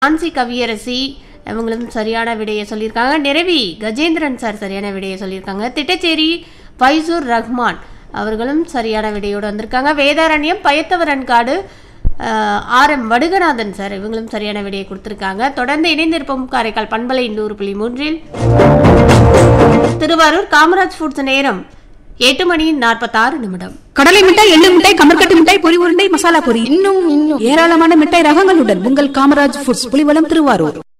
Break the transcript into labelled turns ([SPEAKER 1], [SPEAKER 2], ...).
[SPEAKER 1] ஆன்சி கவியரசி இவங்களும் சரியான விடையை சொல்லியிருக்காங்க நிரவி கஜேந்திரன் சார் சரியான விடையை சொல்லியிருக்காங்க திட்டச்சேரி ஃபைசூர் ரஹ்மான் அவர்களும் சரியான விடையோடு வந்திருக்காங்க வேதாரண்யம் பயத்தவரன் காடு ஆர் எம் வடுகநாதன் சார் இவங்களும் சரியான விடையை கொடுத்துருக்காங்க தொடர்ந்து இணைந்திருப்போம் காரைக்கால் பண்பலை நூறு புள்ளி மூன்றில் திருவாரூர் காமராஜ் ஃபுட்ஸ் நேரம் எட்டு மணி நாற்பத்தாறு நிமிடம்
[SPEAKER 2] கடலை மிட்டாய் எள்ளு மிட்டாய் கமர்கட்டு மிட்டாய் பொரி உருண்டை மசாலா பொரி இன்னும் இன்னும் ஏராளமான மிட்டாய் ரகங்களுடன் உங்கள் காமராஜ் ஃபுட்ஸ் புலிவலம் திருவாரூர்